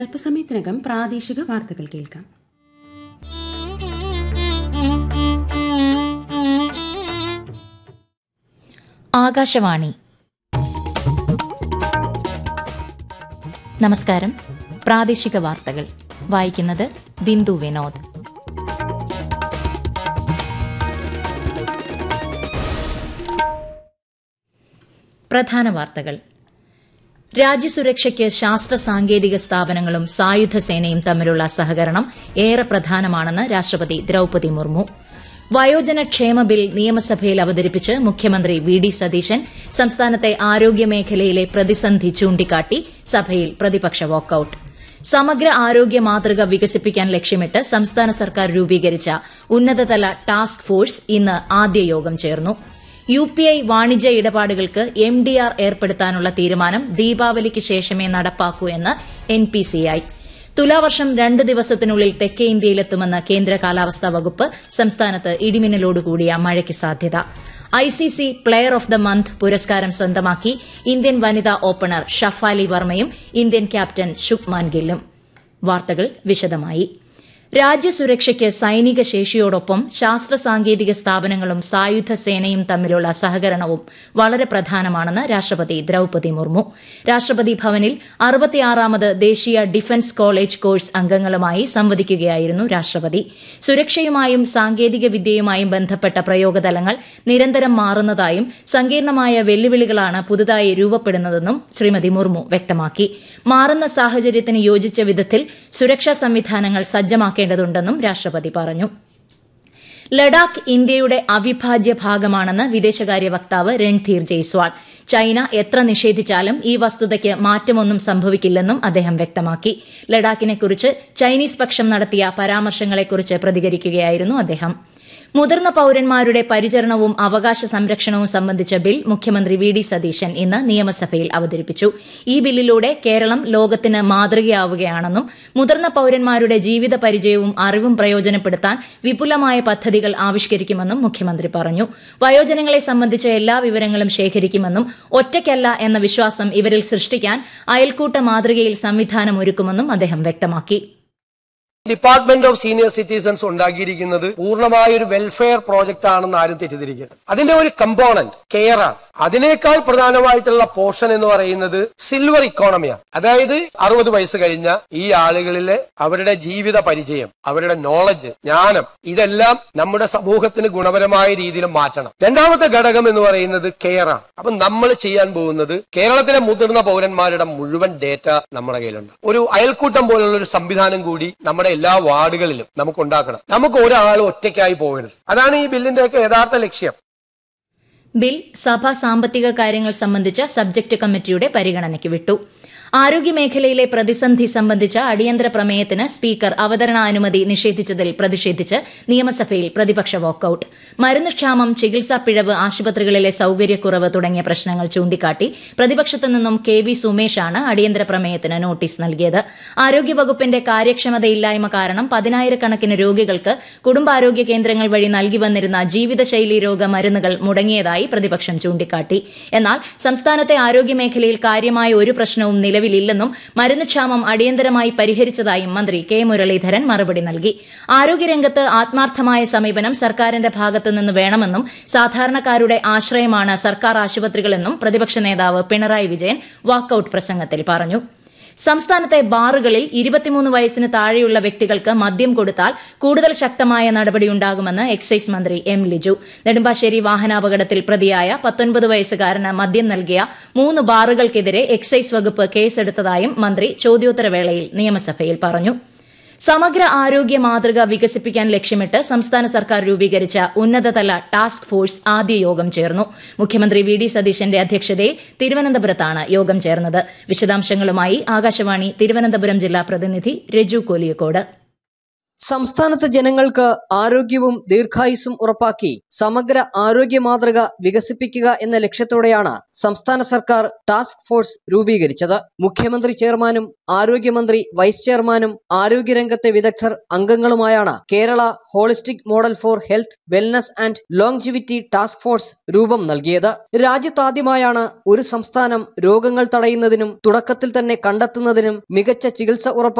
അല്പസമയത്തിനകം പ്രാദേശിക വാർത്തകൾ കേൾക്കാം ആകാശവാണി നമസ്കാരം പ്രാദേശിക വാർത്തകൾ വായിക്കുന്നത് ബിന്ദു വിനോദ് പ്രധാന വാർത്തകൾ രാജ്യസുരക്ഷയ്ക്ക് ശാസ്ത്ര സാങ്കേതിക സ്ഥാപനങ്ങളും സായുധ സേനയും തമ്മിലുള്ള സഹകരണം ഏറെ പ്രധാനമാണെന്ന് രാഷ്ട്രപതി ദ്രൌപതി മുർമു വയോജന ക്ഷേമ ബിൽ നിയമസഭയിൽ അവതരിപ്പിച്ച് മുഖ്യമന്ത്രി വി ഡി സതീശൻ സംസ്ഥാനത്തെ ആരോഗ്യമേഖലയിലെ പ്രതിസന്ധി ചൂണ്ടിക്കാട്ടി സഭയിൽ പ്രതിപക്ഷ വാക്കൌട്ട് സമഗ്ര ആരോഗ്യ മാതൃക വികസിപ്പിക്കാൻ ലക്ഷ്യമിട്ട് സംസ്ഥാന സർക്കാർ രൂപീകരിച്ച ഉന്നതതല ടാസ്ക് ഫോഴ്സ് ഇന്ന് ആദ്യ യോഗം ചേർന്നു യു പി ഐ വാണിജ്യ ഇടപാടുകൾക്ക് എം ഡി ആർ ഏർപ്പെടുത്താനുള്ള തീരുമാനം ദീപാവലിക്ക് ശേഷമേ നടപ്പാക്കൂ എന്ന് എൻ പി സി ഐ തുലാവർഷം രണ്ട് ദിവസത്തിനുള്ളിൽ തെക്കേ ഇന്ത്യയിലെത്തുമെന്ന് കേന്ദ്ര കാലാവസ്ഥാ വകുപ്പ് സംസ്ഥാനത്ത് ഇടിമിന്നലോടുകൂടിയ മഴയ്ക്ക് സാധ്യത ICC player of the month പുരസ്കാരം സ്വന്തമാക്കി ഇന്ത്യൻ വനിതാ ഓപ്പണർ ഷഫാലി വർമ്മയും ഇന്ത്യൻ ക്യാപ്റ്റൻ ശുഭ്മാൻ ഗില്ലും വാർത്തകൾ വിശദമായി രാജ്യസുരക്ഷയ്ക്ക് സൈനിക ശേഷിയോടൊപ്പം ശാസ്ത്ര സാങ്കേതിക സ്ഥാപനങ്ങളും സായുധ സേനയും തമ്മിലുള്ള സഹകരണവും വളരെ പ്രധാനമാണെന്ന് രാഷ്ട്രപതി ദ്രൌപതി മുർമു രാഷ്ട്രപതി ഭവനിൽ അറുപത്തിയാറാമത് ദേശീയ ഡിഫൻസ് കോളേജ് കോഴ്സ് അംഗങ്ങളുമായി സംവദിക്കുകയായിരുന്നു രാഷ്ട്രപതി സുരക്ഷയുമായും സാങ്കേതിക വിദ്യയുമായും ബന്ധപ്പെട്ട പ്രയോഗതലങ്ങൾ നിരന്തരം മാറുന്നതായും സങ്കീർണമായ വെല്ലുവിളികളാണ് പുതുതായി രൂപപ്പെടുന്നതെന്നും ശ്രീമതി മുർമു വ്യക്തമാക്കി മാറുന്ന സാഹചര്യത്തിന് യോജിച്ച വിധത്തിൽ സുരക്ഷാ സംവിധാനങ്ങൾ സജ്ജമാക്കേണ്ടതുണ്ടെന്നും രാഷ്ട്രപതി പറഞ്ഞു ലഡാക്ക് ഇന്ത്യയുടെ അവിഭാജ്യ ഭാഗമാണെന്ന് വിദേശകാര്യ വക്താവ് രൺധീർ ജയ്സ്വാൾ ചൈന എത്ര നിഷേധിച്ചാലും ഈ വസ്തുതയ്ക്ക് മാറ്റമൊന്നും സംഭവിക്കില്ലെന്നും അദ്ദേഹം വ്യക്തമാക്കി ലഡാക്കിനെക്കുറിച്ച് ചൈനീസ് പക്ഷം നടത്തിയ പരാമർശങ്ങളെക്കുറിച്ച് പ്രതികരിക്കുകയായിരുന്നു അദ്ദേഹം മുതിർന്ന പൌരന്മാരുടെ പരിചരണവും അവകാശ സംരക്ഷണവും സംബന്ധിച്ച ബിൽ മുഖ്യമന്ത്രി വി ഡി സതീശൻ ഇന്ന് നിയമസഭയിൽ അവതരിപ്പിച്ചു ഈ ബില്ലിലൂടെ കേരളം ലോകത്തിന് മാതൃകയാവുകയാണെന്നും മുതിർന്ന പൌരന്മാരുടെ ജീവിത പരിചയവും അറിവും പ്രയോജനപ്പെടുത്താൻ വിപുലമായ പദ്ധതികൾ ആവിഷ്കരിക്കുമെന്നും മുഖ്യമന്ത്രി പറഞ്ഞു വയോജനങ്ങളെ സംബന്ധിച്ച എല്ലാ വിവരങ്ങളും ശേഖരിക്കുമെന്നും ഒറ്റയ്ക്കല്ല എന്ന വിശ്വാസം ഇവരിൽ സൃഷ്ടിക്കാൻ അയൽക്കൂട്ട മാതൃകയിൽ സംവിധാനം ഒരുക്കുമെന്നും അദ്ദേഹം വ്യക്തമാക്കി ഡിപ്പാർട്ട്മെന്റ് ഓഫ് സീനിയർ സിറ്റിസൺസ് ഉണ്ടാക്കിയിരിക്കുന്നത് പൂർണ്ണമായ ഒരു വെൽഫെയർ പ്രോജക്റ്റ് ആണെന്ന് ആരും തെറ്റിദ്ധരിക്കരുത് അതിന്റെ ഒരു കമ്പോണന്റ് കെയർ ആണ് അതിനേക്കാൾ പ്രധാനമായിട്ടുള്ള പോർഷൻ എന്ന് പറയുന്നത് സിൽവർ ഇക്കോണമിയാണ് അതായത് അറുപത് വയസ്സ് കഴിഞ്ഞ ഈ ആളുകളിലെ അവരുടെ ജീവിത പരിചയം അവരുടെ നോളജ് ജ്ഞാനം ഇതെല്ലാം നമ്മുടെ സമൂഹത്തിന് ഗുണപരമായ രീതിയിൽ മാറ്റണം രണ്ടാമത്തെ ഘടകം എന്ന് പറയുന്നത് കെയർ ആണ് അപ്പൊ നമ്മൾ ചെയ്യാൻ പോകുന്നത് കേരളത്തിലെ മുതിർന്ന പൗരന്മാരുടെ മുഴുവൻ ഡേറ്റ നമ്മുടെ കയ്യിലുണ്ട് ഒരു അയൽക്കൂട്ടം പോലുള്ള ഒരു സംവിധാനം കൂടി നമ്മുടെ എല്ലാ വാർഡുകളിലും നമുക്ക് ഉണ്ടാക്കണം നമുക്ക് ഒരാൾ ഒറ്റയ്ക്കായി പോകരുത് അതാണ് ഈ ബില്ലിന്റെയൊക്കെ യഥാർത്ഥ ലക്ഷ്യം ബിൽ സഭ സാമ്പത്തിക കാര്യങ്ങൾ സംബന്ധിച്ച സബ്ജക്ട് കമ്മിറ്റിയുടെ പരിഗണനയ്ക്ക് വിട്ടു ആരോഗ്യമേഖലയിലെ പ്രതിസന്ധി സംബന്ധിച്ച അടിയന്തര പ്രമേയത്തിന് സ്പീക്കർ അവതരണാനുമതി നിഷേധിച്ചതിൽ പ്രതിഷേധിച്ച് നിയമസഭയിൽ പ്രതിപക്ഷ വാക്കൌട്ട് മരുന്ന് ക്ഷാമം ചികിത്സാ പിഴവ് ആശുപത്രികളിലെ സൌകര്യക്കുറവ് തുടങ്ങിയ പ്രശ്നങ്ങൾ ചൂണ്ടിക്കാട്ടി പ്രതിപക്ഷത്തു നിന്നും കെ വി സുമേഷാണ് അടിയന്തര പ്രമേയത്തിന് നോട്ടീസ് നൽകിയത് ആരോഗ്യവകുപ്പിന്റെ കാര്യക്ഷമതയില്ലായ്മ കാരണം പതിനായിരക്കണക്കിന് രോഗികൾക്ക് കുടുംബാരോഗ്യ കേന്ദ്രങ്ങൾ വഴി നൽകി വന്നിരുന്ന ജീവിതശൈലി രോഗ മരുന്നുകൾ മുടങ്ങിയതായി പ്രതിപക്ഷം ചൂണ്ടിക്കാട്ടി എന്നാൽ സംസ്ഥാനത്തെ ആരോഗ്യമേഖലയിൽ കാര്യമായ ഒരു പ്രശ്നവും നിലവിലില്ലെന്നും മരുന്ന് ക്ഷാമം അടിയന്തരമായി പരിഹരിച്ചതായും മന്ത്രി കെ മുരളീധരൻ മറുപടി നൽകി ആരോഗ്യരംഗത്ത് ആത്മാർത്ഥമായ സമീപനം സർക്കാരിന്റെ ഭാഗത്തു നിന്ന് വേണമെന്നും സാധാരണക്കാരുടെ ആശ്രയമാണ് സർക്കാർ ആശുപത്രികളെന്നും പ്രതിപക്ഷ നേതാവ് പിണറായി വിജയൻ വാക്കൌട്ട് പ്രസംഗത്തിൽ പറഞ്ഞു സംസ്ഥാനത്തെ ബാറുകളിൽ ഇരുപത്തിമൂന്ന് വയസ്സിന് താഴെയുള്ള വ്യക്തികൾക്ക് മദ്യം കൊടുത്താൽ കൂടുതൽ ശക്തമായ നടപടിയുണ്ടാകുമെന്ന് എക്സൈസ് മന്ത്രി എം ലിജു നെടുമ്പാശ്ശേരി വാഹനാപകടത്തിൽ പ്രതിയായ പത്തൊൻപത് വയസ്സുകാരന് മദ്യം നൽകിയ മൂന്ന് ബാറുകൾക്കെതിരെ എക്സൈസ് വകുപ്പ് കേസെടുത്തതായും മന്ത്രി ചോദ്യോത്തരവേളയിൽ നിയമസഭയിൽ പറഞ്ഞു സമഗ്ര ആരോഗ്യ മാതൃക വികസിപ്പിക്കാൻ ലക്ഷ്യമിട്ട് സംസ്ഥാന സർക്കാർ രൂപീകരിച്ച ഉന്നതതല ടാസ്ക് ഫോഴ്സ് ആദ്യ യോഗം ചേർന്നു മുഖ്യമന്ത്രി വി ഡി സതീശന്റെ അധ്യക്ഷതയിൽ തിരുവനന്തപുരത്താണ് യോഗം ചേർന്നത് വിശദാംശങ്ങളുമായി ആകാശവാണി തിരുവനന്തപുരം ജില്ലാ പ്രതിനിധി രജു കോലിയക്കോട് സംസ്ഥാനത്തെ ജനങ്ങൾക്ക് ആരോഗ്യവും ദീർഘായുസ്സും ഉറപ്പാക്കി സമഗ്ര ആരോഗ്യ മാതൃക വികസിപ്പിക്കുക എന്ന ലക്ഷ്യത്തോടെയാണ് സംസ്ഥാന സർക്കാർ ടാസ്ക് ഫോഴ്സ് രൂപീകരിച്ചത് മുഖ്യമന്ത്രി ചെയർമാനും ആരോഗ്യമന്ത്രി വൈസ് ചെയർമാനും ആരോഗ്യരംഗത്തെ വിദഗ്ധർ അംഗങ്ങളുമായാണ് Kerala holistic model for health wellness and longevity task force രൂപം നൽകിയത് രാജ്യത്താദ്യമായാണ് ഒരു സംസ്ഥാനം രോഗങ്ങൾ തടയുന്നതിനും തുടക്കത്തിൽ തന്നെ കണ്ടെത്തുന്നതിനും മികച്ച ചികിത്സ ഉറപ്പാക്കി